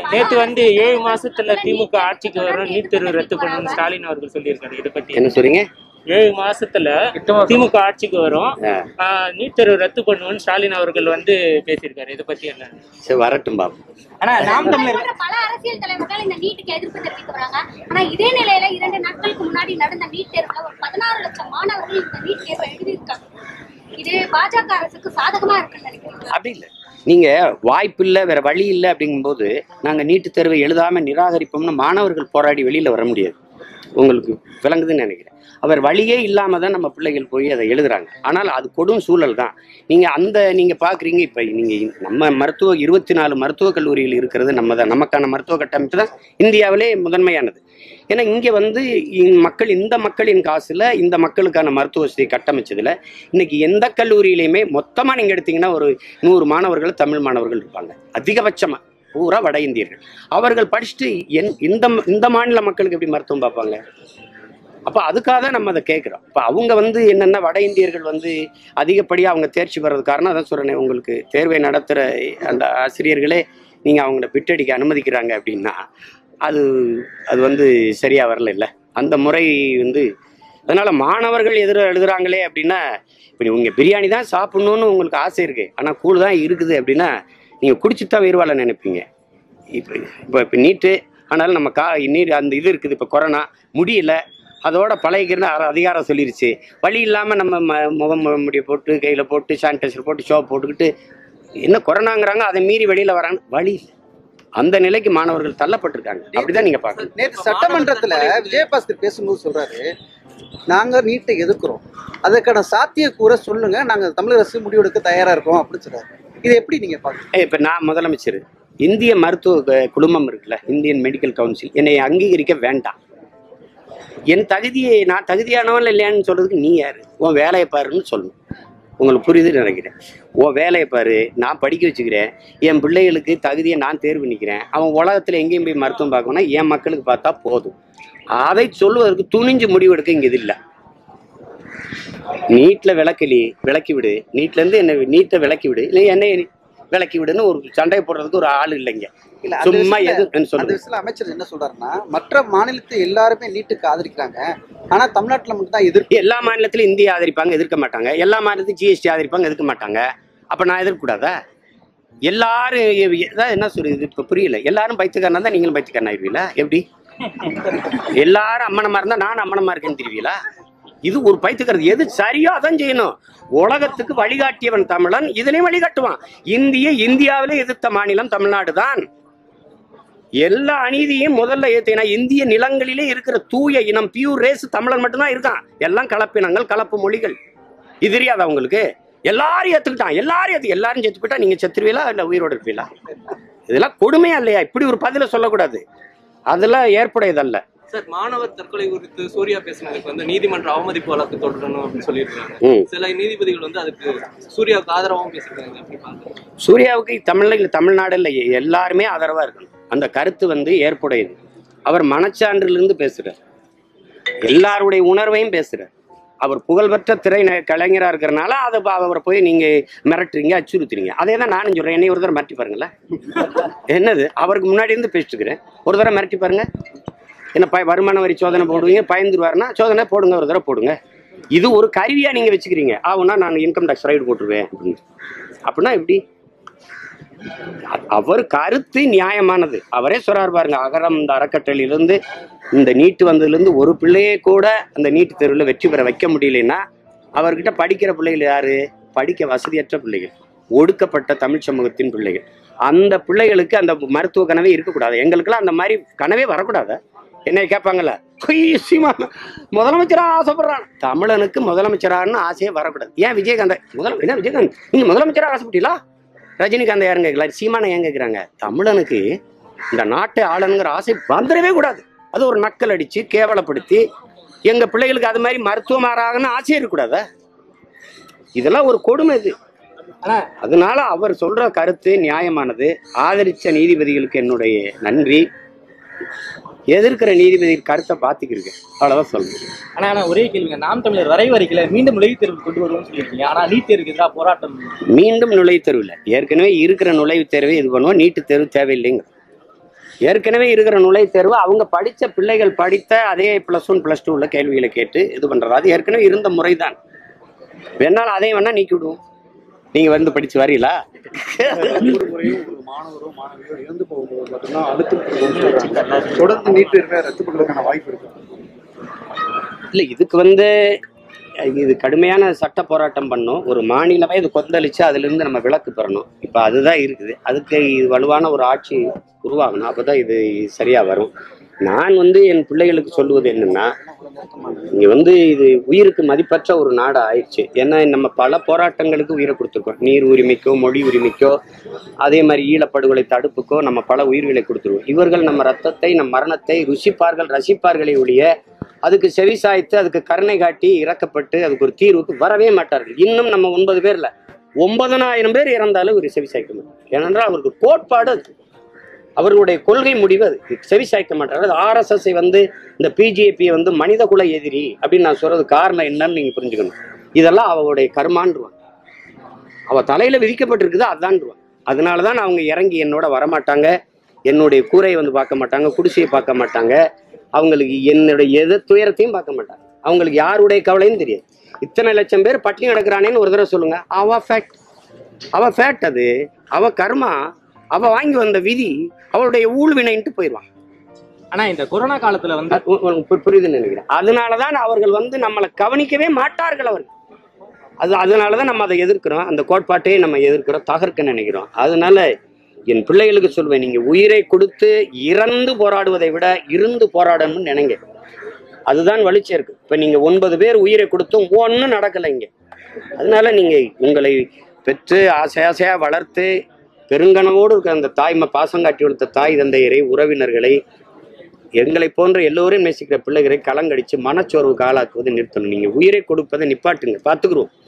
நேத்து வந்து ஏழு மாசத்துல திமுக ஆட்சிக்கு வரும் நீட் தேர்வு ரத்து பண்ணணும்னு ஸ்டாலின் அவர்கள் சொல்லியிருக்காரு இதை பத்தி என்ன சொல்றீங்க ஏழு மாசத்துல திமுக ஆட்சிக்கு வரும் ஆஹ், நீட் தேர்வு ரத்து பண்ணுவோம்னு ஸ்டாலின் அவர்கள் வந்து பேசியிருக்காரு இதை பத்தி என்ன சரி வரட்டும் பாபு ஆனா நாம் தமிழர் போன்ற பல அரசியல் தலைவர்கள் இந்த நீட்டுக்கு எதிர்ப்பு தெரிவித்து வராங்க ஆனா இதே நிலையில இரண்டு நாட்களுக்கு முன்னாடி நடந்த நீட் தேர்வுல ஒரு பதினாறு லட்சம் மாணவர்கள் இந்த நீட் தேர்வை எழுதியிருக்காங்க இது பாஜக அரசுக்கு சாதகமா இருக்குன்னு நினைக்கிறீங்க அப்படி இல்லை நீங்க வாய்ப்பு இல்லை வேற வழி இல்லை அப்படிங்கும்போது நாங்க நீட்டு தேர்வை எழுதாம நிராகரிப்போம்னு மாணவர்கள் போராடி வெளியில வர முடியாது உங்களுக்கு விளங்குதுன்னு நினைக்கிறேன் அவர் வழியே இல்லாம தான் நம்ம பிள்ளைகள் போய் அதை எழுதுறாங்க ஆனால் அது கொடும் சூழல் தான் நீங்க அந்த நீங்க பாக்குறீங்க இப்ப நீங்க நம்ம மருத்துவ இருபத்தி நாலு மருத்துவக் கல்லூரிகள் இருக்கிறது நம்ம தான் நமக்கான மருத்துவ கட்டமைப்பு தான் இந்தியாவிலே முதன்மையானது ஏன்னா இங்க வந்து இ- மக்கள் இந்த மக்களின் காசுல இந்த மக்களுக்கான மருத்துவ வசதி கட்டமைச்சதுல இன்னைக்கு எந்த கல்லூரியிலையுமே மொத்தமா நீங்க எடுத்தீங்கன்னா ஒரு நூறு மாணவர்கள் தமிழ் மாணவர்கள் இருப்பாங்க அதிகபட்சமா பூரா வட இந்தியர்கள் அவர்கள் படிச்சுட்டு என் இந்த இந்த மாநில மக்களுக்கு எப்படி மருத்துவம் பார்ப்பாங்க அப்போ அதுக்காக தான் நம்ம அதை கேட்குறோம் இப்போ அவங்க வந்து என்னென்ன வட இந்தியர்கள் வந்து அதிகப்படியாக அவங்க தேர்ச்சி பெறது காரணம் அதான் சொல்கிறேனே உங்களுக்கு தேர்வை நடத்துகிற அந்த ஆசிரியர்களே நீங்கள் அவங்கள பிட்டடிக்க அனுமதிக்கிறாங்க அப்படின்னா அது அது வந்து சரியாக வரல இல்லை அந்த முறை வந்து அதனால் மாணவர்கள் எதிர எழுதுறாங்களே அப்படின்னா இப்போ உங்க பிரியாணி தான் சாப்பிட்ணுன்னு உங்களுக்கு ஆசை இருக்குது ஆனால் கூழ் தான் இருக்குது அப்படின்னா நீங்கள் குடிச்சு தான் உயிர்வாழ நினைப்பீங்க இப்போ இப்போ இப்போ நீட்டு ஆனாலும் நம்ம கா நீர் அந்த இது இருக்குது இப்போ கொரோனா முடியல அதோட பழகிக்கிறன்னு அர- அதிகாரம் சொல்லிருச்சு வழி இல்லாமல் நம்ம ம முகம் மு- முடிய போட்டு கையில் போட்டு சானிடைசர் போட்டு ஷோ போட்டுக்கிட்டு என்ன கொரோனாங்கிறாங்க அதை மீறி வெளியில் வராங்க வழி இல்லை அந்த நிலைக்கு மாணவர்கள் தள்ளப்பட்டிருக்காங்க அப்படிதான் நீங்கள் பார்க்கணும் நேற்று சட்டமன்றத்துல விஜயபாஸ்கர் பேசும்போது சொல்றாரு நாங்க நீட்டை எதிர்க்கிறோம் அதற்கான சாத்தியக்கூற சொல்லுங்க நாங்க தமிழக அரசு முடிவெடுக்க தயாரா இருக்கோம் அப்படின்னு சொல்றாரு இது எப்படி நீங்க பாக்குறீங்க இப்போ நான் முதலமைச்சர் இந்திய மருத்துவ க- குழுமம் இருக்குல்ல இந்தியன் மெடிக்கல் கவுன்சில் என்னை அங்கீகரிக்க வேண்டாம் என் தகுதியை நான் தகுதியானவன் இல்லையான்னு சொல்றதுக்கு நீ யாரு உன் வேலையை பாருன்னு சொல்லணும் உங்களுக்கு புரியுதுன்னு நினைக்கிறேன் உன் வேலையை பாரு நான் படிக்க வச்சுக்கிறேன் என் பிள்ளைகளுக்கு தகுதியை நான் தேர்வு நிற்கிறேன் அவன் உலகத்தில் எங்கேயும் போய் மருத்துவம் பார்க்கணும்னா என் மக்களுக்கு பார்த்தா போதும் அதை சொல்லுவதற்கு துணிஞ்சு முடிவெடுக்க இங்கே இது இல்லை நீட்ல விளக்கலி விளக்கி விடு நீட்ல இருந்து என்ன நீட்டை விளக்கி விடு இல்லை என்னை விளக்கி விடுன்னு ஒரு சண்டை போடுறதுக்கு ஒரு ஆள் இல்லைங்க இல்ல அந்த சும்மா விஷயத்துல- எதுன்னு அந்த சொல்லுங்க விஷயத்துல அமைச்சர் என்ன சொல்றாருன்னா மற்ற மாநிலத்தை எல்லாருமே நீட்டுக்கு ஆதரிக்கிறாங்க ஆனா தமிழ்நாட்டுல மட்டும் தான் எதிர்ப்பு எல்லா மாநிலத்திலும் இந்திய ஆதரிப்பாங்க எதிர்க்க மாட்டாங்க எல்லா மாநிலத்திலும் ஜிஎஸ்டி ஆதரிப்பாங்க எதிர்க்க மாட்டாங்க அப்ப நான் எதிர்க்கக்கூடாதா எல்லாரும் எ- எ- அதான் என்ன சொல்லுது இப்ப புரியல எல்லாரும் பைத்தியக்காரனா தான் நீங்களும் பைத்தியக்காரன் ஆயிருவீங்களா எப்படி எல்லாரும் அம்மனமா இருந்தா நான் அம்மனமா இருக்கேன்னு தெரியுவீங்களா இது ஒரு பைத்தியக்காரது எது சரியோ அதான் செய்யணும் உலகத்துக்கு வழிகாட்டியவன் தமிழன் இதுலயும் வழிகாட்டுவான் இந்திய இந்தியாவிலே எதிர்த்த மாநிலம் தமிழ்நாடு தான் எல்லா அநீதியும் முதல்ல ஏத்தினா இந்திய நிலங்களிலே இருக்கிற தூய இனம் பியூர் ரேஸ் தமிழன் மட்டும்தான் இருக்கான் எல்லாம் கலப்பினங்கள் கலப்பு மொழிகள் இது தெரியாதா உங்களுக்கு எல்லாரும் ஏத்துக்கிட்டான் எல்லாரும் ஏத்து எல்லாரும் செத்து போயிட்டா நீங்க செத்துருவீங்களா இல்ல உயிரோடு இருப்பீங்களா இதெல்லாம் கொடுமையா இல்லையா இப்படி ஒரு பதில சொல்லக்கூடாது அதெல்லாம் ஏற்புடையதல்ல சார் மாணவர் தற்கொலை குறித்து சூர்யா பேசினதுக்கு வந்து நீதிமன்ற அவமதிப்பு வழக்கு தொடரணும் அப்படின்னு சொல்லியிருக்காங்க ம். சில நீதிபதிகள் வந்து அதுக்கு சூர்யாவுக்கு ஆதரவாகவும் பேசியிருக்காங்க எப்படி பாக்குறீங்க சூர்யாவுக்கு தமிழ்ல தமிழ்நாடுல எல்லாருமே ஆதரவா இருக்கணும் அந்த கருத்து வந்து ஏற்புடையது அவர் மனச்சான்றிலிருந்து பேசுறார் எல்லாருடைய உணர்வையும் பேசுறார் அவர் புகழ்பெற்ற திரை ந- கலைஞரா இருக்கிறனால அதை ப- அவரை போய் நீங்க மிரட்டுறீங்க அச்சுறுத்துறீங்க அதே தான் நானும் சொல்றேன் என்னை ஒரு தடவை மிரட்டி பாருங்களேன் என்னது அவருக்கு முன்னாடி இருந்து பேசிட்டு இருக்கிறேன் ஒரு தடவை மிரட்டி பாருங்க என்ன பய வருமான வரி சோதனை போடுவீங்க பயந்துருவாருன்னா சோதனை போடுங்க ஒரு தடவை போடுங்க இது ஒரு கருவியா நீங்க வச்சுக்கிறீங்க ஆகுனா நான் இன்கம் டேக்ஸ் ரைடு போட்டுருவேன் அப்படின்னு அப்படின்னா எப்படி அ- அவர் கருத்து நியாயமானது அவரே சொல்றாரு பாருங்க அகரம் இந்த அறக்கட்டளையிலிருந்து இந்த நீட்டு வந்ததுலேருந்து ஒரு பிள்ளையே கூட அந்த நீட்டு தேர்வில் வெற்றி பெற வைக்க முடியலன்னா அவர்கிட்ட படிக்கிற பிள்ளைகள் யாரு படிக்க வசதியற்ற பிள்ளைகள் ஒடுக்கப்பட்ட தமிழ் சமூகத்தின் பிள்ளைகள் அந்த பிள்ளைகளுக்கு அந்த மருத்துவ கனவே இருக்கக்கூடாது எங்களுக்கெல்லாம் அந்த மாதிரி கனவே வரக்கூடாதா என்னை கேட்பாங்கல்ல "ஐய், சீமான் முதலமைச்சரா ஆசைப்படுறான் தமிழனுக்கு முதலமைச்சரான்னு ஆசையே வரக்கூடாது ஏன் விஜயகாந்த் முதல என்ன விஜயகாந்த் நீங்க முதலமைச்சரா ஆசைப்பட்டீங்களா ரஜினிகாந்த் யாரும் கேட்கல சீமானை ஏன் கேட்குறாங்க தமிழனுக்கு இந்த நாட்டை ஆளணுங்கிற ஆசை வந்துடவே கூடாது அது ஒரு நக்கல் அடிச்சு கேவலப்படுத்தி எங்க பிள்ளைகளுக்கு அது மாதிரி மருத்துவமாராகன்னு ஆசையே இருக்கக்கூடாதா இதெல்லாம் ஒரு கொடுமை இது அதனால அவர் சொல்ற கருத்து நியாயமானது ஆதரிச்ச நீதிபதிகளுக்கு என்னுடைய நன்றி எதிர்க்கிற நீதிபதி கருத்தை பார்த்துக்கிருக்கு அவ்வளவுதான் சொல்றேன் ஆனா ஆனா ஒரே கேள்விங்க நாம் தமிழர் வரைவு அறிக்கையில மீண்டும் நுழைவுத் தேர்வு கொண்டு வருவோம்னு சொல்லியிருக்கீங்க ஆனா நீட் தேர்வுக்கு எதிராக போராட்டம் மீண்டும் நுழைவுத் தேர்வு இல்லை ஏற்கனவே இருக்கிற நுழைவுத் தேர்வை இது பண்ணுவோம் நீட்டு தேர்வு தேவையில்லைங்க ஏற்கனவே இருக்கிற நுழைவுத் தேர்வு அவங்க படித்த பிள்ளைகள் படித்த அதே ப்ளஸ் ஒன் ப்ளஸ் டூ உள்ள கேள்விகளை கேட்டு இது பண்ணுறது அது ஏற்கனவே இருந்த முறைதான் வேணாலும் அதையும் வேணா நீக்கி விடுவோம் நீங்கள் வந்து படித்து வரீங்களா ஒவ்வொரு முறையும் ஒரு மாணவரோ மாணவியோ இறந்து போகும்போது மட்டும்தான் அழுத்தம் கொடுக்கணும்னு சொல்றாங்க. தொடர்ந்து நீட் தேர்வை ரத்து பண்ணுறதுக்கான வாய்ப்பு இருக்கு இல்லை இதுக்கு வந்து அஹ், இது கடுமையான சட்ட போராட்டம் பண்ணோம் ஒரு மாநிலமே இது கொந்தளிச்சு அதிலிருந்து நம்ம விலக்கு பெறணும் இப்போ அதுதான் இருக்குது அதுக்கு இது வலுவான ஒரு ஆட்சி உருவாகணும் அப்போ தான் இது சரியாக வரும் நான் வந்து என் பிள்ளைகளுக்கு சொல்லுவது என்னன்னா இங்கே வந்து இது உயிருக்கு மதிப்பற்ற ஒரு நாடு ஆயிடுச்சு ஏன்னா நம்ம பல போராட்டங்களுக்கு உயிரை கொடுத்துருக்கோம் நீர் உரிமைக்கோ மொழி உரிமைக்கோ அதே மாதிரி ஈழப்படுகொலை தடுப்புக்கோ நம்ம பல உயிர்களை கொடுத்துருவோம் இவர்கள் நம்ம ரத்தத்தை நம் மரணத்தை ருசிப்பார்கள் ரசிப்பார்களே ஒழிய அதுக்கு செவி சாய்த்து அதுக்கு கருணை காட்டி இறக்கப்பட்டு அதுக்கு ஒரு தீர்வுக்கு வரவே மாட்டார்கள் இன்னும் நம்ம ஒன்பது பேர்ல ஒன்பதனாயிரம் பேர் இறந்தாலும் ஒரு செவி சாய்க்க மாட்டார் ஏனென்றால் அவருக்கு கோட்பாடு அது அவர்களுடைய கொள்கை முடிவு அது செவி சாய்க்க மாட்டார் அது ஆர்எஸ்எஸ்ஐ வந்து இந்த பிஜேபியை வந்து மனித குல எதிரி அப்படின்னு நான் சொல்றது காரணம் என்னன்னு நீங்க புரிஞ்சுக்கணும் இதெல்லாம் அவளுடைய கர்மான்றுவான் அவ தலையில விதிக்கப்பட்டிருக்குது அதான்ருவான் அதனால தான் அவங்க இறங்கி என்னோட வரமாட்டாங்க என்னுடைய கூரையை வந்து பார்க்க மாட்டாங்க குடிசையை பார்க்க மாட்டாங்க அவங்களுக்கு என்னுடைய எது துயரத்தையும் பார்க்க மாட்டாங்க அவங்களுக்கு யாருடைய கவலையும் தெரியாது இத்தனை லட்சம் பேர் பட்டினி கிடக்குறானேன்னு ஒரு தடவை சொல்லுங்க அவ ஃபேக்ட் அவ ஃபேக்ட் அது அவ கர்மா அவ வாங்கி வந்த விதி அவளுடைய ஊழ்வினைன்ட்டு போயிடுவான் ஆனா இந்த கொரோனா காலத்துல வந்து அது உ- உனக்கு பு- புரியுதுன்னு நினைக்கிறேன் அதனாலதான் அவர்கள் வந்து நம்மளை கவனிக்கவே மாட்டார்கள் அவர்கள் அது அதனாலதான் நம்ம அதை எதிர்க்கிறோம் அந்த கோட்பாட்டையே நம்ம எதிர்க்கிறோம் தகர்க்க நினைக்கிறோம் அதனால என் பிள்ளைகளுக்கு சொல்வேன் நீங்க உயிரை கொடுத்து இறந்து போராடுவதை விட இருந்து போராடணும்னு நினைங்க அதுதான் வலிச்சே இருக்கு இப்ப நீங்க ஒன்பது பேர் உயிரை கொடுத்தும் ஒன்றும் நடக்கலை இங்க அதனால நீங்க உங்களை பெற்று ஆசை ஆசையா வளர்த்து பெருங்கனவோடு இருக்கிற அந்த தாய்மை பாசம் காட்டி கொடுத்த தாய் தந்தையரை உறவினர்களை எங்களை போன்ற எல்லோரையும் நேசிக்கிற பிள்ளைகளை கலங்கடிச்சு மனச்சோர்வுக்கு ஆளாக்குவதை நிறுத்தணும் நீங்க உயிரை கொடுப்பதை நிப்பாட்டுங்க பார்த்துக்குருவோம்